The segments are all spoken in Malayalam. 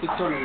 ഇട്ടുള്ളൂ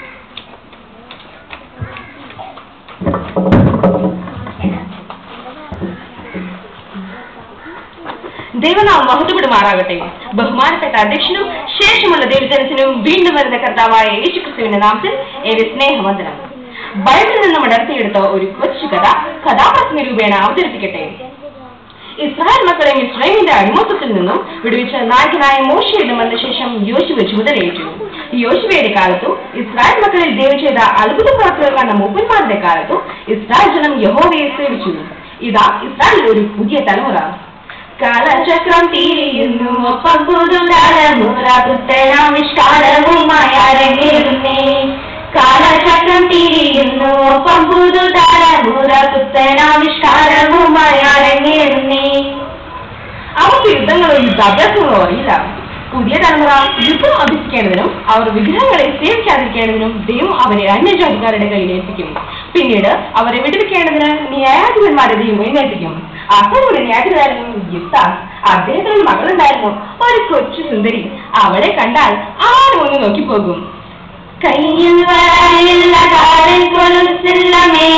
ദൈവനാമം മഹത്വപ്പെടുമാറാകട്ടെ ബഹുമാനപ്പെട്ട അധ്യക്ഷനും ശേഷമുള്ള ദൈവജനത്തിനും വീണ്ടും വരുന്ന കർത്താവായ യേശുക്രിസ്തുവിന്റെ നാമത്തിൽ ഏറെ സ്നേഹവന്ദനം ബൈബിളിൽ നിന്നും അടർത്തിയെടുത്ത ഒരു കൊച്ചു കഥ കഥാപ്രസംഗ രൂപേണ അവതരിപ്പിക്കട്ടെ ഇസ്രായേൽ മക്കളെ മിസ്രൈമിന്റെ അടിമത്തത്തിൽ നിന്നും വിടുവിച്ച നായകനായ മോശയുടെ മരണശേഷം യോശുവ ചുമതലയേറ്റു യോശുവയുടെ കാലത്തും ഇസ്രായേൽ മക്കളിൽ ദൈവം ചെയ്ത അത്ഭുത പ്രവർത്തികൾ കണ്ട മൂപ്പന്മാരുടെ കാലത്തും ഇസ്രായേൽ ജനം യഹോവയെ സേവിച്ചു ഇതാ ഇസ്രായേലിൽ ഒരു പുതിയ തലമുറ കാലചക്രം തിരിയുന്നു ഒപ്പം പുതുതലമുറ പുത്തനാവിഷ്കാരവുമായി അരങ്ങേറുന്നേ കാലചക്രം തിരിയുന്നു ഒപ്പം പുതുതലമുറ പുത്തനാവിഷ്കാരവുമായി അരങ്ങേറുന്നേ അവർക്ക് യുദ്ധങ്ങളോ യുദ്ധാഭ്യാസങ്ങളോ അറിയില്ല പുതിയ തലമുറ യുദ്ധം അഭ്യസിക്കേണ്ടതിനും അവർ വിഗ്രഹങ്ങളെ സേവിക്കാതിരിക്കേണ്ടതിനും ദൈവം അവരെ അന്യജാതിക്കാരുടെ കയ്യിൽ ഏൽപ്പിക്കും പിന്നീട് അവരെ വിടുവിക്കേണ്ടതിന് ന്യായാധിപന്മാരെ ദൈവം എഴുന്നേൽപ്പിക്കും അസംഗുടെ ന്യായാധികാരനും യുദ്ധ അദ്ദേഹത്തിന് ഒരു മകളുണ്ടായിരുന്നു ഒരു കൊച്ചു സുന്ദരി അവളെ കണ്ടാൽ ആരും ഒന്ന് നോക്കിപ്പോകും കയ്യിൽ വരയില്ല കാലിൽ കൊലുസില്ല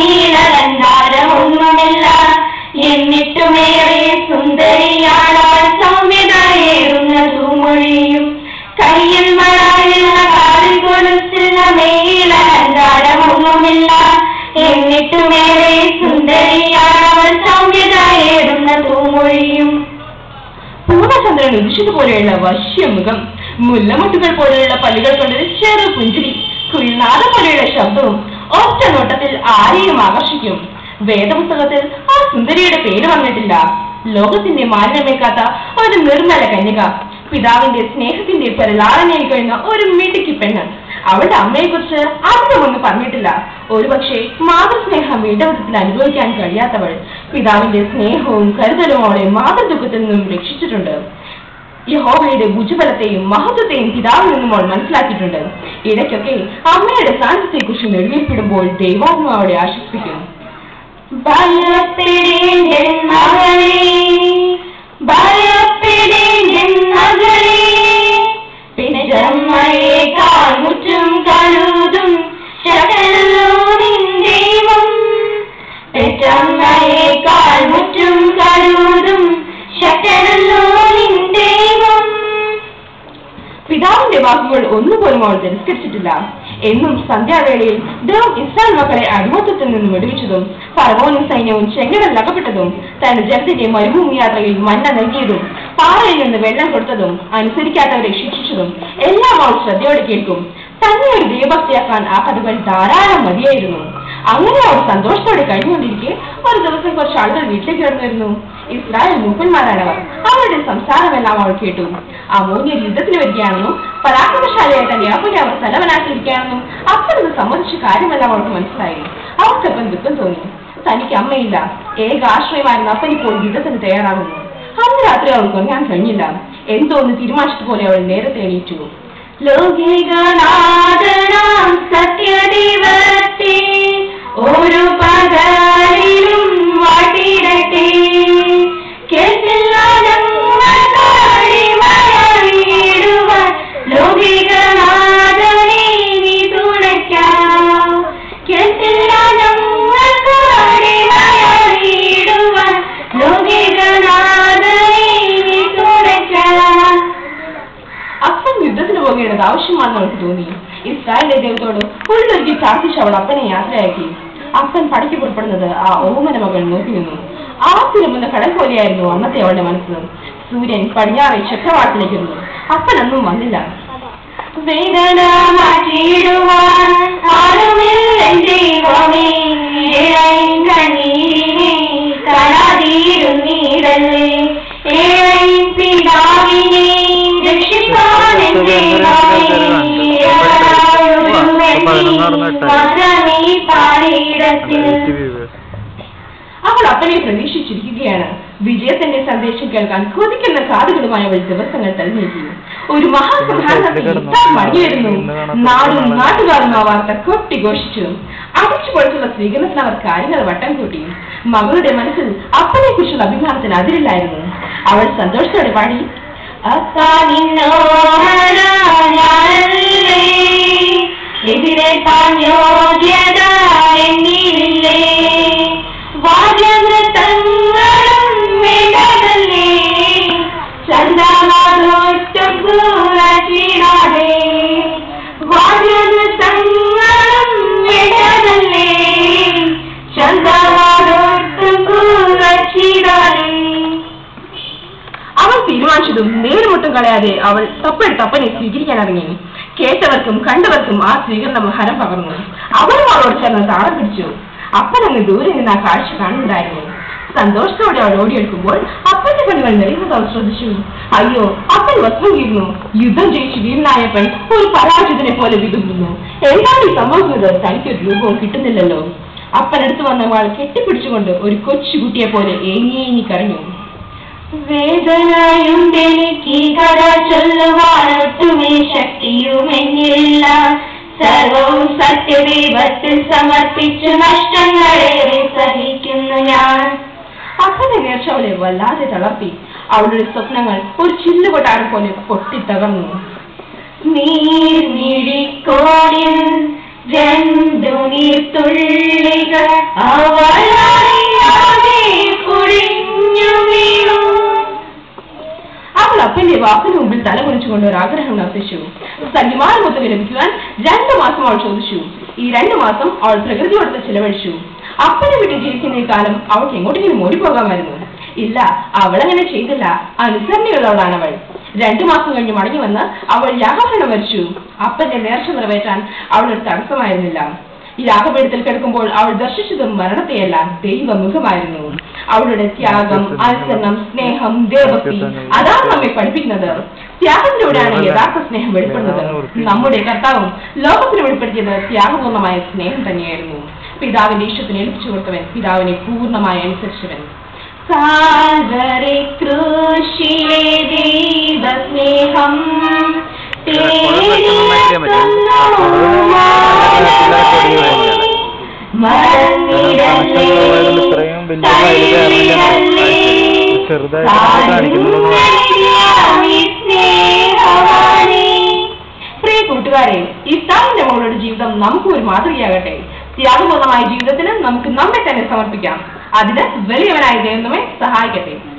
മേലലങ്കാരമൊന്നുമില്ല എന്നിട്ടുമേറെ സുന്ദരിയാണ് അവൾ സൗമ്യതയേറുന്ന തൂമൊഴിയും കയ്യിൽ വരയില്ല കാലിൽ കൊലുസില്ല മേലലങ്കാരമൊന്നുമില്ല എന്നിട്ടുമേറെ സുന്ദരിയാണ് അവൾ സൗമ്യതയേറുന്ന തൂമൊഴിയും പൂർണ്ണചന്ദ്രൻ ഉദിച്ചതുപോലെയുള്ള വശ്യമുഖം മുല്ലമുട്ടുകൾ പോലെയുള്ള പല്ലുകൾ കൊണ്ടൊരു ചെറു പുഞ്ചിരി കുയിൽനാദം പോലെയുള്ള ശബ്ദവും ഒറ്റ നോട്ടത്തിൽ ആരെയും ആകർഷിക്കും വേദപുസ്തകത്തിൽ ആ സുന്ദരിയുടെ പേര് വന്നിട്ടില്ല ലോകത്തിന്റെ മാലിന്യമേക്കാത്ത ഒരു നിർമ്മല കന്യക പിതാവിന്റെ സ്നേഹത്തിന്റെ പെരലാളനയിൽ കഴിഞ്ഞ ഒരു മിടുക്കി പെണ്ണ് അവളുടെ അമ്മയെക്കുറിച്ച് അർത്ഥമൊന്നും പറഞ്ഞിട്ടില്ല ഒരുപക്ഷെ മാതൃസ്നേഹം വീട്ടവൃത്തത്തിൽ അനുഭവിക്കാൻ കഴിയാത്തവൾ പിതാവിന്റെ സ്നേഹവും കരുതലും അവളെ മാതൃദുഃഖത്തിൽ നിന്നും രക്ഷിച്ചിട്ടുണ്ട് യഹോവയുടെ ഭുജബലത്തെയും മഹത്വത്തെയും പിതാവിൽ നിന്നും അവൾ മനസ്സിലാക്കിയിട്ടുണ്ട് ഇടയ്ക്കൊക്കെ അമ്മയുടെ സാന്നിധ്യത്തെക്കുറിച്ച് നെടുവേൽപ്പിടുമ്പോൾ ദൈവാത്മാവളെ ആശ്വസിപ്പിക്കും ഭയപ്പെടേണ്ട മകളേ ഭയപ്പെടേണ്ട മകളേ പെറ്റമ്മയേക്കാൾ മുറ്റും കഴുതും ശകലോ നിൻ ദൈവം പെറ്റമ്മയേക്കാൾ മുറ്റും കഴുതും ശകലോ നിൻ ദൈവം പിതാവിന്റെ വാക്കുകൾ ഒന്നുപോലും അവൾ തിരസ്കരിച്ചിട്ടില്ല എന്നും സന്ധ്യാവേളയിൽ ദൈവം ഇസ്രായേൽ മക്കളെ അടിമത്തത്തിൽ നിന്നും വിടുവിച്ചതും ഫറവോനും സൈന്യവും ചെങ്കടലിൽ അകപ്പെട്ടതും തന്റെ ജനത്തിന്റെ മരുഭൂമി യാത്രയിൽ മഞ്ഞ നൽകിയതും പാറയിൽ നിന്ന് വെള്ളം കൊടുത്തതും അനുസരിക്കാത്തവരെ ശിക്ഷിച്ചതും എല്ലാം അവൾ ശ്രദ്ധയോടെ കേൾക്കും തന്നെ ഒരു ദൈവഭക്തിയാക്കാൻ ആ കഥകൾ ധാരാളം മതിയായിരുന്നു അങ്ങനെ അവർ സന്തോഷത്തോടെ കഴിഞ്ഞുകൊണ്ടിരിക്കെ ഒരു ദിവസം കുറച്ച് ആളുകൾ വീട്ടിലേക്ക് കടന്നു വരുന്നു ഇസ്രായേൽ മൂപ്പന്മാരാണവർ അവരുടെ സംസാരമെല്ലാം അവൾ കേട്ടു അമൂല്യ യുദ്ധത്തിന് വരികയാണെന്നും പരാക്രമശാലിയായ തന്റെ അപ്പനെ അവർ തലവനാക്കിയിരിക്കുകയാണെന്നും അപ്പനത് സംബന്ധിച്ച കാര്യമെല്ലാം അവൾക്ക് മനസ്സിലായി അവർക്കപ്പം ദുഃഖം തോന്നി തനിക്ക് അമ്മയില്ല ഏക ആശ്രയമായിരുന്ന അപ്പൻ ഇപ്പോൾ യുദ്ധത്തിന് തയ്യാറാകുന്നു അന്ന് രാത്രി അവൾക്ക് ഉറങ്ങാൻ കഴിഞ്ഞില്ല എന്തോ ഒന്ന് തീരുമാനിച്ചതുപോലെ അവൾ നേരത്തെ എണീറ്റു ലൗകികനാഥനാം സത്യദൈവത്തെ ഒരു പകലിലും വാട്ടിടട്ടെ കേട്ടില്ല ഞങ്ങളിടുവാൻ ലൗകികനാഥനെ നീ തുണയ്ക്കാം കേട്ടില്ല ഞങ്ങളിടുവാൻ ലൗകികനാഥനെ നീ തുണയ്ക്കാം അപ്പൻ യുദ്ധത്തിന് പോകേണ്ടത് ആവശ്യമാണെന്ന് അവൾക്ക് തോന്നി ഇസ്രായേലിന്റെ ദൈവത്തോട് ഉള്ളൊരുക്കി പ്രാർത്ഥിച്ച് അവൾ അപ്പനെ യാത്രയാക്കി അപ്പൻ പടയ്ക്ക് പുറപ്പെടുന്നത് ആ ഓമന മകൾ നോക്കി നിന്നു ആ തിരുമുന്ന കടൽ പോലെയായിരുന്നു അന്നത്തെ അവളുടെ മനസ്സ് സൂര്യൻ പടിഞ്ഞാറെ ചക്രവാളത്തിലേക്ക് ഇരുന്നു അപ്പൻ അന്നും വന്നില്ല വേദന മാറ്റിയിടുവാൻ ആരുമില്ലെന്റെ ദൈവമേ ഏഴൈൻ കണ്ണീരിനെ കാണാതിരുന്നീടല്ലേ ഏഴൈൻ പിതാവിനെ രക്ഷിക്കാൻ എന്റെ മാത്രമേ പാടിയിടത്തിൽ അവൾ അപ്പനെ പ്രതീക്ഷിച്ചിരിക്കുകയാണ് വിജയത്തിന്റെ സന്ദേശം കേൾക്കാൻ കൊതിക്കുന്ന കാതുകളുമായി അവൾ ദിവസങ്ങൾ തെളിഞ്ഞേക്കി ഒരു മഹാസംഹാരത്തിൽ ഇത്താൻ മടിയായിരുന്നു നാടും നാട്ടുകാരും ആ വാർത്ത കൊട്ടിഘോഷിച്ചു അടിച്ചു പൊളിച്ചുള്ള സ്വീകരണത്തിന് അവർ കാര്യങ്ങൾ വട്ടം കൂട്ടി മകളുടെ മനസ്സിൽ അപ്പനെ കുറിച്ചുള്ള അഭിമാനത്തിന് അതിരില്ലായിരുന്നു അവൾ സന്തോഷത്തോടെ പാടി അപ്പാ നിന്നോഹരാ ഞാനല്ലേ യോഗ്യത എന്നില്ലേ വാദ്യനൃത്തങ്ങളും വേണ്ടതല്ലേ ചന്ദമാതൊട്ടും കൂറച്ചിടാതെ വാദ്യനൃത്തങ്ങളും വേണ്ടതല്ലേ ചന്ദമാതൊട്ടും കൂറച്ചിടാതെ അവൾ തീരുമാനിച്ചതും നേരുമുട്ടും കളയാതെ അവൾ തപ്പെടുത്ത് അപ്പനെ സ്വീകരിക്കാൻ ഇറങ്ങി കേട്ടവർക്കും കണ്ടവർക്കും ആ സ്വീകരണം ഹരം പകർന്നു അവളും അവളോട് ചേർന്ന് താളം പിടിച്ചു അപ്പൻ അങ്ങ് ദൂരെ നിന്ന് ആ കാഴ്ച കാണുന്നുണ്ടായിരുന്നു സന്തോഷത്തോടെ അവൾ ഓടിയെടുക്കുമ്പോൾ അപ്പന്റെ കണ്ണുകൾ നിറയുന്നത് അവൾ ശ്രദ്ധിച്ചു അയ്യോ അപ്പൻ വസ്ത്രം കീറുന്നു യുദ്ധം ജയിച്ച് വീരനായപ്പൻ ഒരു പരാജിതനെ പോലെ വിതുമ്പുന്നു എന്താണ് ഈ സംഭവിക്കുന്നത് തനിക്കൊരു രൂപവും കിട്ടുന്നില്ലല്ലോ അപ്പൻ അടുത്ത് വന്നവൾ കെട്ടിപ്പിടിച്ചുകൊണ്ട് ഒരു കൊച്ചുകുട്ടിയെ പോലെ ഏങ്ങി ഏങ്ങി കരഞ്ഞു വേദനയുണ്ടെനിക്ക് കഥ ചൊല്ലുവാനൊട്ടുമേ ശക്തിയുമെന്നില്ല സർവവും സത്യദൈവത്തിൽ സമർപ്പിച്ചു നഷ്ടങ്ങളേറെ സഹിക്കുന്നു ഞാൻ അപ്പന്റെ നേർച്ച അവളെ വല്ലാതെ തളർത്തി അവളുടെ സ്വപ്നങ്ങൾ ഒരു ചില്ലുകൊട്ടാരം പോലെ പൊട്ടിത്തകർന്നു നീർമിഴിക്കോടിൽ രണ്ടു നീർത്തുള്ളികൾ അവളറിയാതെ പൊഴിഞ്ഞു വീണു അവൾ അപ്പന്റെ വാക്കിന് മുമ്പിൽ തല കുനിച്ചുകൊണ്ട് ഒരു ആഗ്രഹം വർദ്ധിച്ചു സന്യമാനമൊത്ത് ലഭിക്കുവാൻ രണ്ടു മാസം അവൾ ചോദിച്ചു ഈ രണ്ടു മാസം അവൾ പ്രകൃതിയോടത്ത് ചിലവഴിച്ചു അപ്പനെ വിട്ട് ജീവിക്കുന്ന ഈ കാലം അവൾക്ക് എങ്ങോട്ടെങ്കിലും ഓടിപ്പോകാമായിരുന്നു ഇല്ല അവളങ്ങനെ ചെയ്തില്ല അനുസരണയുള്ളവളാണ് അവൾ രണ്ടു മാസം കഴിഞ്ഞ് മടങ്ങി വന്ന് അവൾ യാഗഭരണം വരിച്ചു അപ്പന്റെ നേർച്ച നിറവേറ്റാൻ അവളൊരു തടസ്സമായിരുന്നില്ല ഈ യാഗപീഠത്തിൽ കിടക്കുമ്പോൾ അവൾ ദർശിച്ചതും മരണത്തെയല്ല ദൈവമുഖമായിരുന്നു അവളുടെ ത്യാഗം അനുസരണം സ്നേഹം ദേവഭക്തി അതാണ് നമ്മെ പഠിപ്പിക്കുന്നത് ത്യാഗത്തിലൂടെയാണ് യഥാർത്ഥ സ്നേഹം വെളിപ്പെടുന്നത് നമ്മുടെ കർത്താവും ലോകത്തിന് വെളിപ്പെടുത്തിയത് ത്യാഗപൂർണമായ സ്നേഹം തന്നെയായിരുന്നു പിതാവിന്റെ ഇഷ്ടത്തിന് ഏൽപ്പിച്ചു കൊടുത്തവൻ പിതാവിനെ പൂർണ്ണമായി അനുസരിച്ചവൻ കാൽവരി ക്രൂശിലെ ദൈവസ്നേഹം ഇത്രയും വലിയ വയലിൽ ഇറങ്ങില്ല. ചെറുതായിട്ട് കാണിക്കുന്നുള്ളൂ പ്രിയ കൂട്ടുകാരെ ഈ സ്ഥാനിന്റെ മകളുടെ ജീവിതം നമുക്ക് ഒരു മാതൃകയാകട്ടെ ത്യാഗപൂർണമായ ജീവിതത്തിന് നമുക്ക് നമ്മെ തന്നെ സമർപ്പിക്കാം അതിന് വലിയവനായ ദൈവം നമ്മെ സഹായിക്കട്ടെ